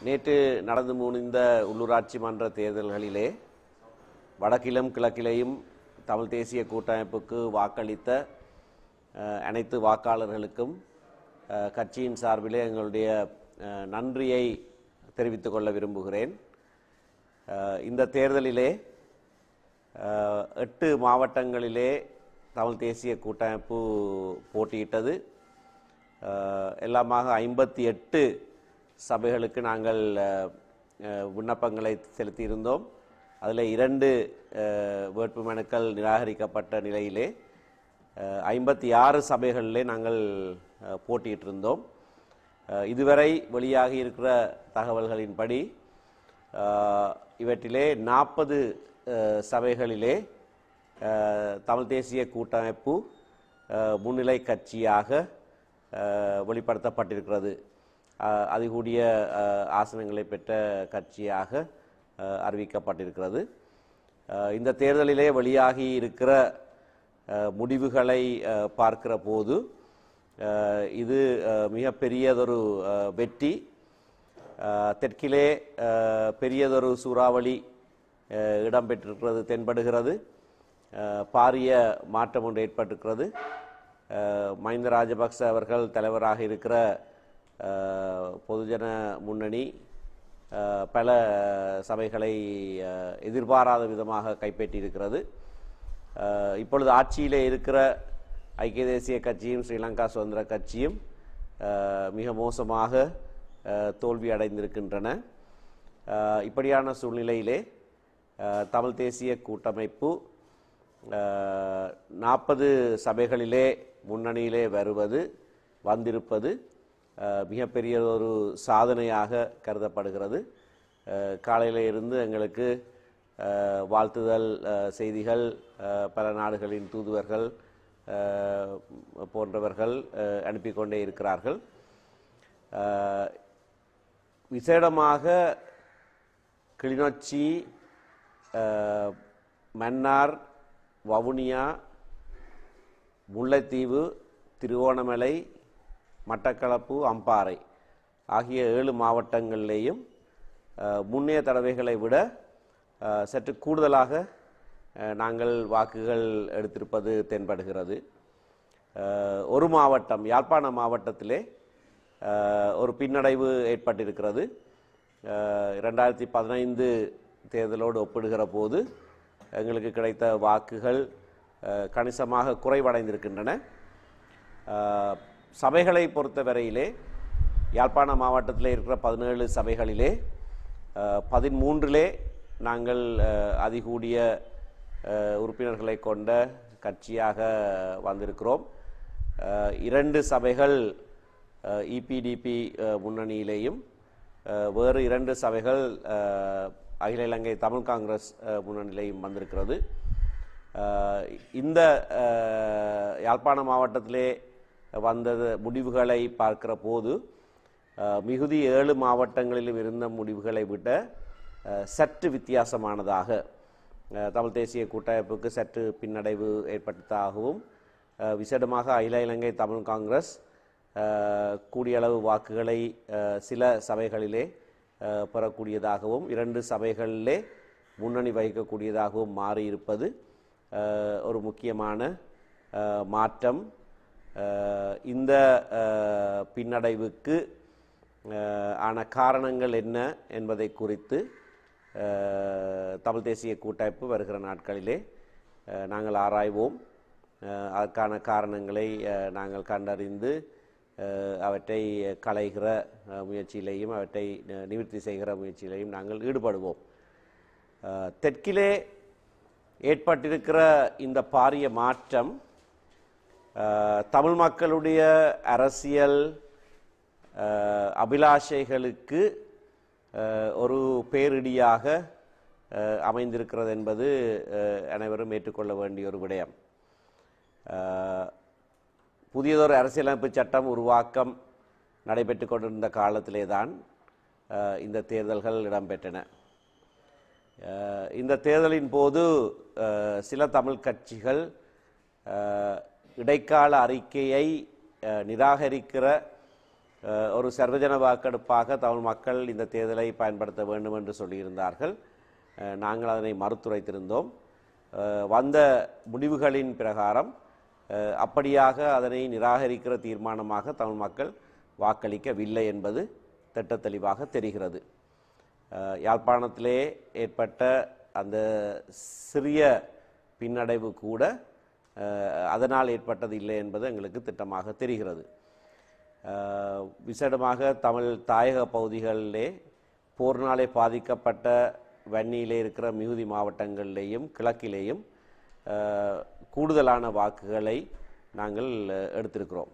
நேற்று நடந்து முடிந்த உள்ளூராட்சி மன்ற தேர்தல்களிலே வடக்கிலும் கிழக்கிலேயும் தமிழ் தேசிய கூட்டமைப்புக்கு வாக்களித்த அஹ், அனைத்து வாக்காளர்களுக்கும் அஹ், கட்சியின் சார்பிலே எங்களுடைய அஹ், நன்றியை தெரிவித்துக் கொள்ள விரும்புகிறேன் அஹ், இந்த தேர்தலிலே அஹ், எட்டு மாவட்டங்களிலே தமிழ் தேசிய கூட்டமைப்பு போட்டியிட்டது அஹ், எல்லாமாக ஐம்பத்தி எட்டு சபைகளுக்கு நாங்கள் அஹ், அஹ், விண்ணப்பங்களை செலுத்தியிருந்தோம் அதில் இரண்டு அஹ், வேட்புமனுக்கள் நிராகரிக்கப்பட்ட நிலையிலே ஐம்பத்தி ஆறு சபைகளிலே நாங்கள் அஹ், போட்டியிட்டிருந்தோம் அஹ், இதுவரை வெளியாகி இருக்கிற தகவல்களின்படி அஹ், இவற்றிலே நாற்பது சபைகளிலே அஹ், தமிழ் தேசிய கூட்டமைப்பு அஹ், முன்னிலை கட்சியாக அஹ், வெளிப்படுத்தப்பட்டிருக்கிறது அஹ், அதிகூடிய அஹ், ஆசனங்களை பெற்ற கட்சியாக அஹ், அறிவிக்கப்பட்டிருக்கிறது அஹ், இந்த தேர்தலிலே வெளியாகி இருக்கிற அஹ், முடிவுகளை அஹ், பார்க்கிற போது அஹ், இது அஹ், மிகப்பெரியதொரு அஹ், வெற்றி அஹ், தெற்கிலே அஹ், பெரியதொரு சூறாவளி அஹ், இடம்பெற்றிருக்கிறது தென்படுகிறது அஹ், பாரிய மாற்றம் ஒன்று ஏற்பட்டிருக்கிறது அஹ், மஹிந்த ராஜபக்ச அவர்கள் தலைவராக இருக்கிற அஹ், பொதுஜன முன்னணி அஹ், பல சபைகளை அஹ், எதிர்பாராத விதமாக கைப்பற்றியிருக்கிறது அஹ், இப்பொழுது ஆட்சியிலே இருக்கிற ஐக்கிய தேசிய கட்சியும் ஸ்ரீலங்கா சுதந்திர கட்சியும் அஹ், மிக மோசமாக அஹ், தோல்வி அடைந்திருக்கின்றன அஹ், இப்படியான சூழ்நிலையிலே அஹ், தமிழ் தேசிய கூட்டமைப்பு நாற்பது சபைகளிலே முன்னணியிலே வருவது வந்திருப்பது அஹ், மிகப்பெரிய ஒரு சாதனையாக கருதப்படுகிறது அஹ், காலையில இருந்து எங்களுக்கு அஹ், வாழ்த்துதல் அஹ், செய்திகள் அஹ், பல நாடுகளின் தூதுவர்கள் அஹ், போன்றவர்கள் அஹ், அனுப்பி கொண்டே இருக்கிறார்கள் அஹ், விசேடமாக கிளிநொச்சி அஹ், மன்னார் வவுனியா முல்லைத்தீவு திருவோணமலை மட்டக்களப்பு அம்பாறை ஆகிய ஏழு மாவட்டங்களிலேயும் அஹ், முன்னைய தடவைகளை விட அஹ், சற்று கூடுதலாக அஹ், நாங்கள் வாக்குகள் எடுத்திருப்பது தென்படுகிறது அஹ், ஒரு மாவட்டம் யாழ்ப்பாண மாவட்டத்திலே அஹ், ஒரு பின்னடைவு ஏற்பட்டிருக்கிறது அஹ், இரண்டாயிரத்தி பதினைந்து தேர்தலோடு ஒப்பிடுகிற போது எங்களுக்கு கிடைத்த வாக்குகள் அஹ், கணிசமாக குறைவடைந்திருக்கின்றன அஹ், சபைகளை பொறுத்தவரையிலே யாழ்ப்பாண மாவட்டத்தில் இருக்கிற பதினேழு சபைகளிலே அஹ், பதிமூன்றிலே நாங்கள் அஹ், அதிகூடிய அஹ், உறுப்பினர்களை கொண்ட கட்சியாக வந்திருக்கிறோம் அஹ், இரண்டு சபைகள் இபிடிபி முன்னணியிலேயும் அஹ், வேறு இரண்டு சபைகள் அஹ், அகில இலங்கை தமிழ் காங்கிரஸ் அஹ், முன்னணியிலேயும் வந்திருக்கிறது அஹ், இந்த அஹ், யாழ்ப்பாண மாவட்டத்திலே வந்தது முடிவுகளை பார்க்கிற போது அஹ், மிகுதி ஏழு மாவட்டங்களிலும் இருந்த முடிவுகளை விட அஹ், சற்று வித்தியாசமானதாக அஹ், தமிழ் தேசிய கூட்டமைப்புக்கு சற்று பின்னடைவு ஏற்பட்டதாகவும் அஹ், விசேடமாக அகில இலங்கை தமிழ் காங்கிரஸ் அஹ், கூடிய அளவு வாக்குகளை அஹ், சில சபைகளிலே அஹ், பெறக்கூடியதாகவும் இரண்டு சபைகளிலே முன்னணி வகிக்கக்கூடியதாகவும் மாறியிருப்பது அஹ், ஒரு முக்கியமான அஹ், மாற்றம் அஹ், இந்த அஹ், பின்னடைவுக்கு அஹ், ஆன காரணங்கள் என்ன என்பதை குறித்து அஹ், தமிழ் தேசிய கூட்டமைப்பு வருகிற நாட்களிலே அஹ், நாங்கள் ஆராய்வோம் அஹ், அதற்கான காரணங்களை அஹ், நாங்கள் கண்டறிந்து அஹ், அவற்றை களைகிற அஹ், முயற்சியிலேயும் அவற்றை அஹ், நிவர்த்தி செய்கிற முயற்சியிலேயும் நாங்கள் ஈடுபடுவோம் அஹ், தெற்கிலே ஏற்பட்டிருக்கிற இந்த பாரிய மாற்றம் அஹ், தமிழ் மக்களுடைய அரசியல் அஹ், அபிலாஷைகளுக்கு அஹ், ஒரு பேரிடியாக அஹ், அமைந்திருக்கிறது என்பது அஹ், அனைவரும் ஏற்றுக்கொள்ள வேண்டிய ஒரு விடயம் அஹ், புதியதொரு அரசியலமைப்பு சட்டம் உருவாக்கம் நடைபெற்று கொண்டிருந்த காலத்திலே தான் அஹ், இந்த தேர்தல்கள் இடம்பெற்றன அஹ், இந்த தேர்தலின் போது அஹ், சில தமிழ் கட்சிகள் அஹ், இடைக்கால அறிக்கையை அஹ், நிராகரிக்கிற அஹ், ஒரு சர்வஜன வாக்கெடுப்பாக தமிழ் மக்கள் இந்த தேர்தலை பயன்படுத்த வேண்டும் என்று சொல்லியிருந்தார்கள் அஹ், நாங்கள் அதனை மறுத்துரைத்திருந்தோம் அஹ், வந்த முடிவுகளின் பிரகாரம் அஹ், அப்படியாக அதனை நிராகரிக்கிற தீர்மானமாக தமிழ் மக்கள் வாக்களிக்கவில்லை என்பது திட்டத் தெளிவாக தெரிகிறது அஹ், யாழ்ப்பாணத்திலே ஏற்பட்ட அந்த சிறிய பின்னடைவு கூட அஹ், அதனால் ஏற்பட்டது இல்லை என்பது எங்களுக்கு திட்டமாக தெரிகிறது அஹ், விசேடமாக தமிழ் தாயக பகுதிகளிலே போர்னாலே பாதிக்கப்பட்ட வன்னியிலே இருக்கிற மிகுதி மாவட்டங்களிலேயும் கிழக்கிலேயும் அஹ், கூடுதலான வாக்குகளை நாங்கள் அஹ், எடுத்திருக்கிறோம்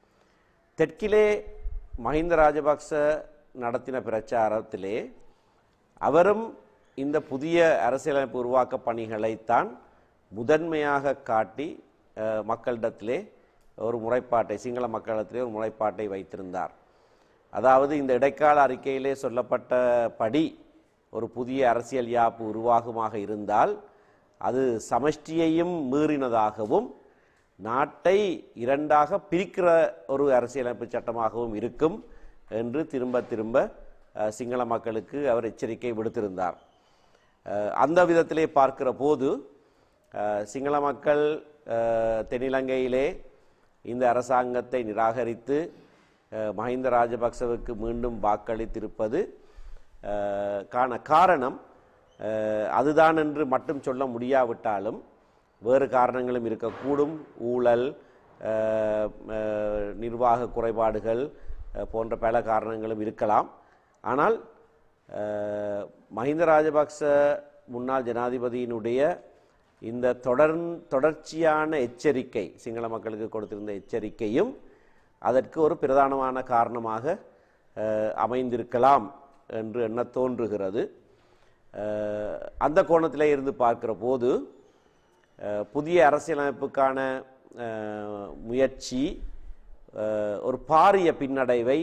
தெற்கிலே மஹிந்த ராஜபக்ச நடத்தின பிரச்சாரத்திலே அவரும் இந்த புதிய அரசியலமைப்பு உருவாக்க பணிகளைத்தான் முதன்மையாக காட்டி அஹ், மக்களிடத்திலே ஒரு முறைப்பாட்டை சிங்கள மக்களிடத்திலே ஒரு முறைப்பாட்டை வைத்திருந்தார் அதாவது இந்த இடைக்கால அறிக்கையிலே சொல்லப்பட்டபடி ஒரு புதிய அரசியல் யாப்பு உருவாகுமாக இருந்தால் அது சமஷ்டியையும் மீறினதாகவும் நாட்டை இரண்டாக பிரிக்கிற ஒரு அரசியலமைப்பு சட்டமாகவும் இருக்கும் என்று திரும்ப திரும்ப அஹ், சிங்கள மக்களுக்கு அவர் எச்சரிக்கை விடுத்திருந்தார் அஹ், அந்த விதத்திலே பார்க்கிற போது அஹ், சிங்கள மக்கள் அஹ், தென்னிலங்கையிலே இந்த அரசாங்கத்தை நிராகரித்து அஹ், மஹிந்த ராஜபக்சவுக்கு மீண்டும் வாக்களித்திருப்பது அஹ், காண காரணம் அஹ், அதுதான் என்று மட்டும் சொல்ல முடியாவிட்டாலும் வேறு காரணங்களும் இருக்கக்கூடும் ஊழல் அஹ், அஹ், நிர்வாக குறைபாடுகள் அஹ், போன்ற பல காரணங்களும் இருக்கலாம் ஆனால் அஹ், மஹிந்த ராஜபக்ச முன்னாள் ஜனாதிபதியினுடைய இந்த தொடர் தொடர்ச்சியான எச்சரிக்கை சிங்கள மக்களுக்கு கொடுத்திருந்த எச்சரிக்கையும் அதற்கு ஒரு பிரதானமான காரணமாக அஹ், அமைந்திருக்கலாம் என்று எண்ண தோன்றுகிறது அஹ், அந்த கோணத்திலே இருந்து பார்க்கிற போது அஹ், புதிய அரசியலமைப்புக்கான அஹ், முயற்சி அஹ், ஒரு பாரிய பின்னடைவை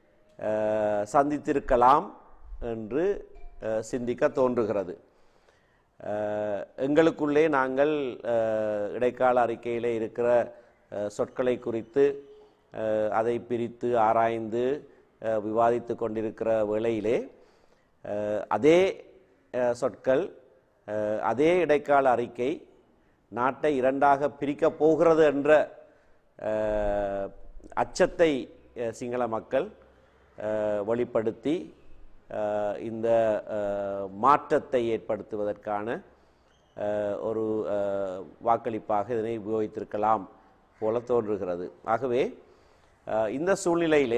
அஹ், சந்தித்திருக்கலாம் என்று அஹ், சிந்திக்க தோன்றுகிறது அஹ், எங்களுக்குள்ளே நாங்கள் அஹ், இடைக்கால அறிக்கையிலே இருக்கிற அஹ், சொற்களை குறித்து அஹ், அதை பிரித்து ஆராய்ந்து அஹ், விவாதித்து கொண்டிருக்கிற வேளையிலே அஹ், அதே அஹ், சொற்கள் அஹ், அதே இடைக்கால அறிக்கை நாட்டை இரண்டாக பிரிக்கப் போகிறது என்ற அஹ், அச்சத்தை அஹ், சிங்கள மக்கள் அஹ், வெளிப்படுத்தி அஹ், இந்த அஹ், மாற்றத்தை ஏற்படுத்துவதற்கான அஹ், ஒரு அஹ், வாக்களிப்பாக இதனை உபயோகித்திருக்கலாம் போல தோன்றுகிறது ஆகவே அஹ், இந்த சூழ்நிலையிலே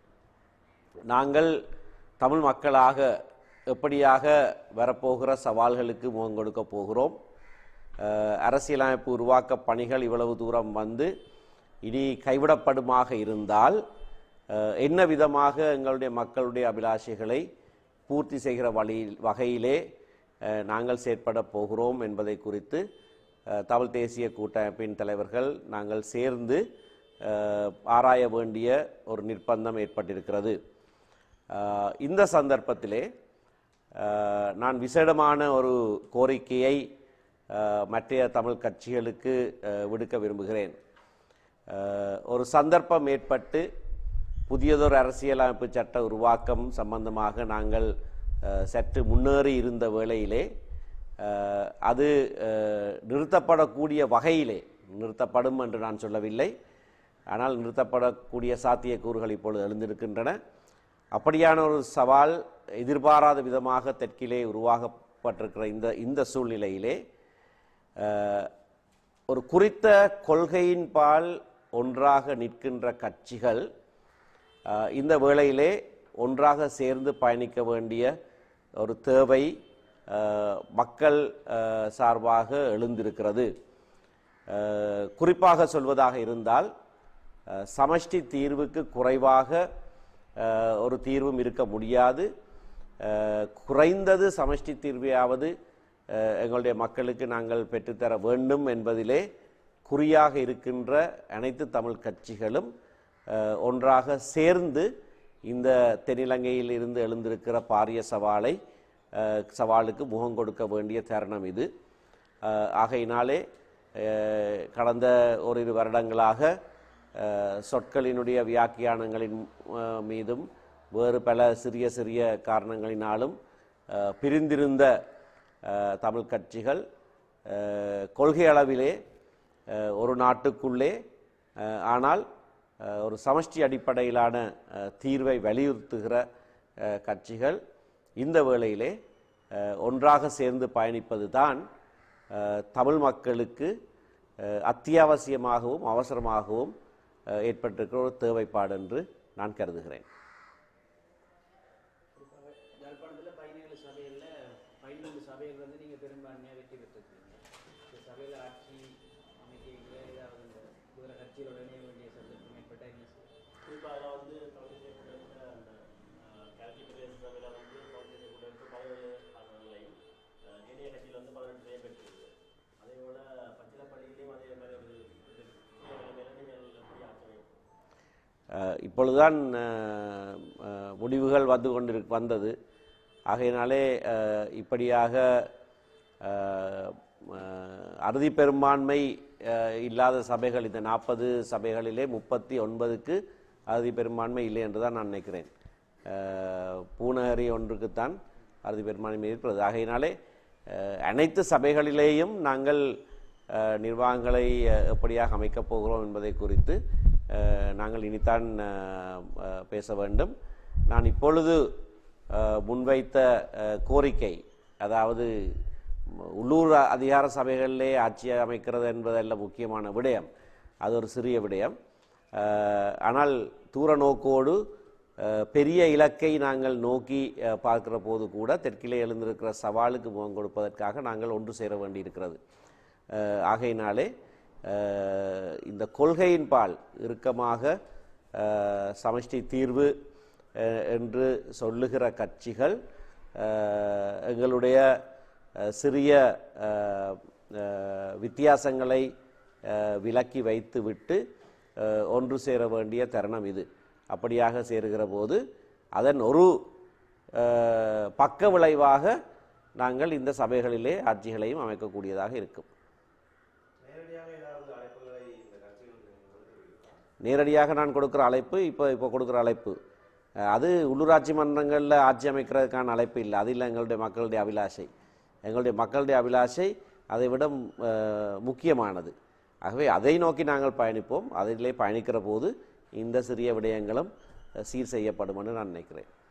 நாங்கள் தமிழ் மக்களாக எப்படியாக வரப்போகிற சவால்களுக்கு முகம் கொடுக்க போகிறோம் அஹ், அரசியலமைப்பு உருவாக்க பணிகள் இவ்வளவு தூரம் வந்து இனி கைவிடப்படுமாக இருந்தால் அஹ், என்ன விதமாக எங்களுடைய மக்களுடைய அபிலாஷைகளை பூர்த்தி செய்கிற வழி வகையிலே அஹ், நாங்கள் செயற்பட போகிறோம் என்பதை குறித்து அஹ், தமிழ் தேசிய கூட்டமைப்பின் தலைவர்கள் நாங்கள் சேர்ந்து அஹ், ஆராய வேண்டிய ஒரு நிர்பந்தம் ஏற்பட்டிருக்கிறது அஹ், இந்த சந்தர்ப்பத்திலே அஹ், நான் விசேடமான ஒரு கோரிக்கையை அஹ், மற்றைய தமிழ் கட்சிகளுக்கு அஹ், விடுக்க விரும்புகிறேன் அஹ், ஒரு சந்தர்ப்பம் ஏற்பட்டு புதியதொரு அரசியலமைப்பு சட்ட உருவாக்கம் சம்பந்தமாக நாங்கள் அஹ், சற்று முன்னேறி இருந்த வேளையிலே அஹ், அது அஹ், நிறுத்தப்படக்கூடிய வகையிலே நிறுத்தப்படும் என்று நான் சொல்லவில்லை ஆனால் நிறுத்தப்படக்கூடிய சாத்தியக்கூறுகள் இப்பொழுது எழுந்திருக்கின்றன அப்படியான ஒரு சவால் எதிர்பாராத விதமாக தெற்கிலே உருவாக்கப்பட்டிருக்கிற இந்த இந்த சூழ்நிலையிலே அஹ், ஒரு குறித்த கொள்கையின் பால் ஒன்றாக நிற்கின்ற கட்சிகள் அஹ், இந்த வேளையிலே ஒன்றாக சேர்ந்து பயணிக்க வேண்டிய ஒரு தேவை அஹ், மக்கள் அஹ், சார்பாக எழுந்திருக்கிறது அஹ், குறிப்பாக சொல்வதாக இருந்தால் அஹ், சமஷ்டி தீர்வுக்கு குறைவாக அஹ், ஒரு தீர்வும் இருக்க முடியாது அஹ், குறைந்தது சமஷ்டி தீர்வையாவது அஹ், எங்களுடைய மக்களுக்கு நாங்கள் பெற்றுத்தர வேண்டும் என்பதிலே குறியாக இருக்கின்ற அனைத்து தமிழ் கட்சிகளும் அஹ், ஒன்றாக சேர்ந்து இந்த தென்னிலங்கையில் இருந்து எழுந்திருக்கிற பாரிய சவாலை அஹ், சவாலுக்கு முகம் கொடுக்க வேண்டிய தருணம் இது அஹ், ஆகையினாலே அஹ், கடந்த ஓரிரு வருடங்களாக அஹ், சொற்களினுடைய வியாக்கியானங்களின் அஹ், மீதும் வேறு பல சிறிய சிறிய காரணங்களினாலும் அஹ், பிரிந்திருந்த அஹ், தமிழ் கட்சிகள் அஹ், கொள்கை அளவிலே அஹ், ஒரு நாட்டுக்குள்ளே அஹ், ஆனால் அஹ், ஒரு சமஷ்டி அடிப்படையிலான அஹ், தீர்வை வலியுறுத்துகிற அஹ், கட்சிகள் இந்த வேளையிலே அஹ், ஒன்றாக சேர்ந்து பயணிப்பது தான் தமிழ் மக்களுக்கு அஹ், அத்தியாவசியமாகவும் அவசரமாகவும் அஹ், ஏற்பட்டிருக்கிற ஒரு தேவைப்பாடு என்று நான் கருதுகிறேன் குறிப்பாக யாழ்ப்பாணத்தில் பதினேழு சபையில் பதினேழு சபையில் வந்து நீங்கள் பெரும்பான்மையாக வெற்றி பெற்றிருக்கீங்க இந்த சபையில் ஆட்சி அமைக்கையில் ஏதாவது இந்த வேறு கட்சிகளோட இணைய வேண்டிய சந்தர்ப்பம் ஏற்பட்டால் என்ன செய்யும் குறிப்பாக அதில் வந்து கவுன்சில் செய்யப்பட்டிருக்கிற அந்த கல்வி பிரதேச சபையில் வந்து கவுன்சில் செய்யப்பட்டிருக்க பதினேழு ஆசனங்களையும் அஹ், இணைய கட்சியில் வந்து பதினெட்டு பெற்றிருக்கு அதே போல பச்சிலப்பள்ளியிலையும் அதே மாதிரி ஒரு இது நிலைமையில நீங்கள் எப்படி ஆட்சி அமைப்பு அஹ், இப்பொழுதுதான் அஹ், அஹ், முடிவுகள் வந்து கொண்டு வந்தது ஆகையினாலே அஹ், இப்படியாக அஹ், அஹ், அறுதி பெரும்பான்மை அஹ், இல்லாத சபைகள் இந்த நாற்பது சபைகளிலே முப்பத்தி ஒன்பதுக்கு அறுதி பெரும்பான்மை இல்லை என்று தான் நான் நினைக்கிறேன் அஹ், பூநகரி ஒன்றுக்குத்தான் அறுதி பெரும்பான்மை இருக்கிறது ஆகையினாலே அஹ், அனைத்து சபைகளிலேயும் நாங்கள் அஹ், நிர்வாகங்களை அஹ், எப்படியாக அமைக்கப் போகிறோம் என்பதை குறித்து அஹ், நாங்கள் இனித்தான் அஹ், அஹ், பேச வேண்டும் நான் இப்பொழுது அஹ், முன்வைத்த அஹ், கோரிக்கை அதாவது ம், உள்ளூர் அதிகார சபைகளிலே ஆட்சி அமைக்கிறது என்பதல்ல முக்கியமான விடயம் அது ஒரு சிறிய விடயம் அஹ், ஆனால் தூர நோக்கோடு அஹ், பெரிய இலக்கை நாங்கள் நோக்கி அஹ், பார்க்கிற போது கூட தெற்கிலே எழுந்திருக்கிற சவாலுக்கு முகம் கொடுப்பதற்காக நாங்கள் ஒன்று சேர வேண்டியிருக்கிறது அஹ், ஆகையினாலே அஹ், இந்த கொள்கையின் பால் இறுக்கமாக அஹ், சமஷ்டி தீர்வு அஹ், என்று சொல்லுகிற கட்சிகள் அஹ், எங்களுடைய அஹ், சிறிய அஹ், அஹ், வித்தியாசங்களை அஹ், விலக்கி வைத்துவிட்டு அஹ், ஒன்று சேர வேண்டிய தருணம் இது அப்படியாக சேருகிற போது அதன் ஒரு அஹ், பக்க விளைவாக நாங்கள் இந்த சபைகளிலே ஆட்சிகளையும் அமைக்கக்கூடியதாக இருக்கும் நேரடியாக நான் கொடுக்குற அழைப்பு இப்போ இப்போ கொடுக்குற அழைப்பு அஹ், அது உள்ளூராட்சி மன்றங்களில் ஆட்சி அமைக்கிறதுக்கான அழைப்பு இல்லை அது இல்லை எங்களுடைய மக்களுடைய அபிலாஷை எங்களுடைய மக்களுடைய அபிலாஷை அதை விட அஹ், முக்கியமானது ஆகவே அதை நோக்கி நாங்கள் பயணிப்போம் அதிலே பயணிக்கிற போது இந்த சிறிய விடயங்களும் அஹ், சீர் செய்யப்படும் என்று நான் நினைக்கிறேன்